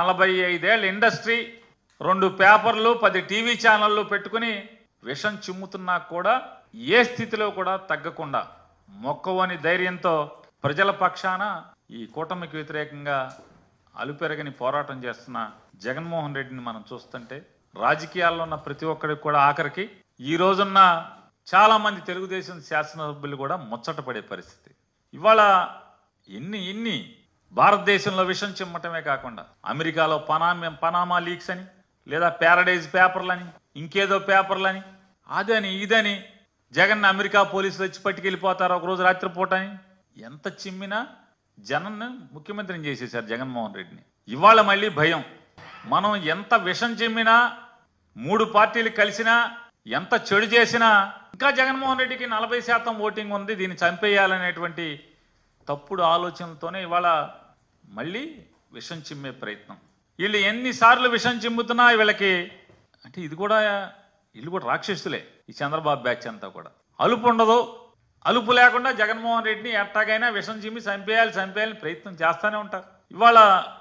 నలభై ఐదేళ్ళ ఇండస్ట్రీ రెండు పేపర్లు పది టీవీ ఛానళ్ళు పెట్టుకుని విషం చిమ్ముతున్నా కూడా ఏ స్థితిలో కూడా తగ్గకుండా మొక్కవని ధైర్యంతో ప్రజల పక్షాన ఈ కూటమికి వ్యతిరేకంగా అలుపెరగని పోరాటం చేస్తున్న జగన్మోహన్ రెడ్డిని మనం చూస్తుంటే రాజకీయాల్లో ఉన్న ప్రతి ఒక్కరికి కూడా ఆఖరికి ఈ రోజున్న చాలా మంది తెలుగుదేశం శాసనసభ్యులు కూడా ముచ్చటపడే పరిస్థితి ఇవాళ ఎన్ని ఎన్ని భారతదేశంలో విషం చిమ్మటమే కాకుండా అమెరికాలో పనామా పనామా లీక్స్ అని లేదా ప్యారడైజ్ పేపర్లని ఇంకేదో పేపర్లని అదని ఇదని జగన్ అమెరికా పోలీసులు వచ్చి పట్టుకెళ్ళిపోతారు ఒకరోజు రాత్రిపూట అని ఎంత చిమ్మినా జనన్ ముఖ్యమంత్రిని చేసేశారు జగన్మోహన్ రెడ్డిని ఇవాళ మళ్ళీ భయం మనం ఎంత విషం చిమ్మినా మూడు పార్టీలు కలిసినా ఎంత చెడు చేసినా ఇంకా జగన్మోహన్ రెడ్డికి నలభై శాతం ఓటింగ్ ఉంది దీన్ని చంపేయాలనేటువంటి తప్పుడు ఆలోచనలతోనే ఇవాళ మళ్ళీ విషం చిమ్మే ప్రయత్నం వీళ్ళు ఎన్నిసార్లు విషం చిమ్ముతున్నా వీళ్ళకి అంటే ఇది కూడా వీళ్ళు కూడా రాక్షసులే ఈ చంద్రబాబు బ్యాచ్ అంతా కూడా అలుపు ఉండదు అలుపు లేకుండా జగన్మోహన్ రెడ్డిని ఎట్టాగైనా విషం చిమ్మి చంపేయాలి చంపేయాలని ప్రయత్నం చేస్తూనే ఉంటారు ఇవాళ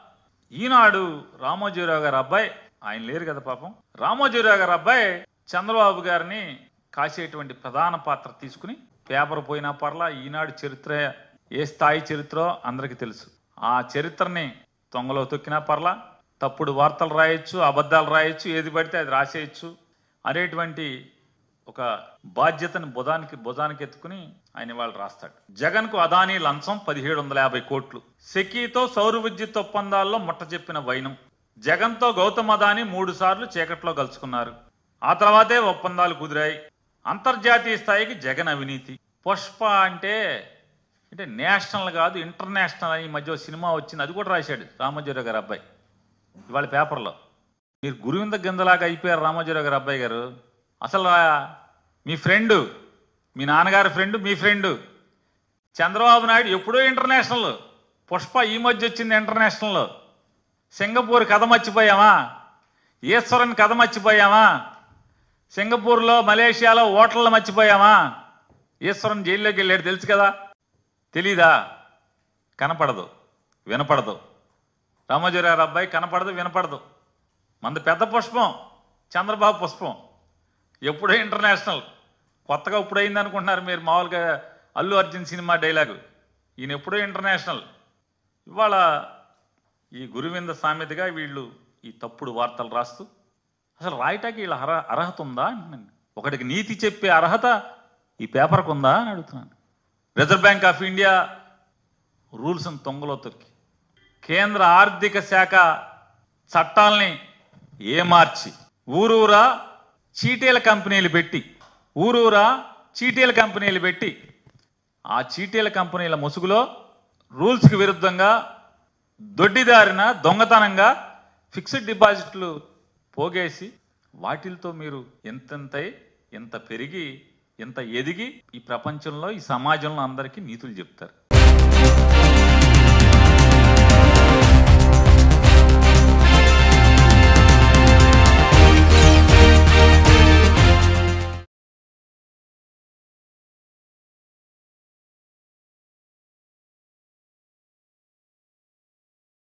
ఈనాడు రామోజీరావు గారు అబ్బాయి ఆయన లేరు కదా పాపం రామోజీరావు గారు అబ్బాయి చంద్రబాబు గారిని కాసేటువంటి ప్రధాన పాత్ర తీసుకుని పేపర్ పోయినా పర్లా ఈనాడు చరిత్ర ఏ స్థాయి చరిత్రో అందరికీ తెలుసు ఆ చరిత్రని తొంగలో తొక్కినా పర్లా తప్పుడు వార్తలు రాయొచ్చు అబద్ధాలు రాయొచ్చు ఏది పడితే అది రాసేయచ్చు అనేటువంటి ఒక బాధ్యతను బుధానికి భుజానికి ఎత్తుకుని ఆయన వాళ్ళు రాస్తాడు జగన్ కు అదానీ లంచం పదిహేడు వందల యాభై కోట్లు సెకీతో సౌర విద్యుత్ ఒప్పందాల్లో ముట్ట చెప్పిన వైనం జగన్తో గౌతమ్ అదానీ మూడు సార్లు చీకట్లో కలుసుకున్నారు ఆ తర్వాతే ఒప్పందాలు కుదిరాయి అంతర్జాతీయ స్థాయికి జగన్ అవినీతి పుష్ప అంటే అంటే నేషనల్ కాదు ఇంటర్నేషనల్ అని ఈ మధ్య ఓ సినిమా వచ్చింది అది కూడా రాశాడు రామోజీరావు గారు అబ్బాయి ఇవాళ పేపర్లో మీరు గురువింద గిందలాగా అయిపోయారు రామోజీరావు గారు అబ్బాయి గారు అసలు ఆ- మీ ఫ్రెండ్ మీ నాన్నగారి ఫ్రెండ్ మీ ఫ్రెండ్ చంద్రబాబు నాయుడు ఎప్పుడో ఇంటర్నేషనల్ పుష్ప ఈ మధ్య వచ్చింది ఇంటర్నేషనల్ సింగపూర్ కథ మర్చిపోయామా ఈశ్వరన్ కథ మర్చిపోయామా సింగపూర్లో మలేషియాలో ఓటర్లు మర్చిపోయామా ఈశ్వరన్ జైల్లోకి వెళ్ళాడు తెలుసు కదా తెలీదా కనపడదు వినపడదు రామోజీరావు అబ్బాయి కనపడదు వినపడదు మంది పెద్ద పుష్పం చంద్రబాబు పుష్పం ఎప్పుడో ఇంటర్నేషనల్ కొత్తగా ఇప్పుడు అయింది అనుకుంటున్నారు మీరు మామూలుగా అల్లు అర్జున్ సినిమా డైలాగు ఈయన ఎప్పుడో ఇంటర్నేషనల్ ఇవాళ ఈ గురువింద సామెతగా వీళ్ళు ఈ తప్పుడు వార్తలు రాస్తూ అసలు రాయటానికి వీళ్ళ అర్హ అర్హత ఉందా అంటున్నాను ఒకటికి నీతి చెప్పే అర్హత ఈ పేపర్కు ఉందా అని అడుగుతున్నాను రిజర్వ్ బ్యాంక్ ఆఫ్ ఇండియా రూల్స్ని తొంగలో తొక్కి కేంద్ర ఆర్థిక శాఖ చట్టాల్ని ఏమార్చి ఊరూరా చీటీల కంపెనీలు పెట్టి ఊరూరా చీటీల కంపెనీలు పెట్టి ఆ చీటీల కంపెనీల ముసుగులో రూల్స్కి విరుద్ధంగా దొడ్డిదారిన దొంగతనంగా ఫిక్స్డ్ డిపాజిట్లు పోగేసి వాటిలతో మీరు ఎంతెంతై ఎంత పెరిగి ఎంత ఎదిగి ఈ ప్రపంచంలో ఈ సమాజంలో అందరికీ నీతులు చెప్తారు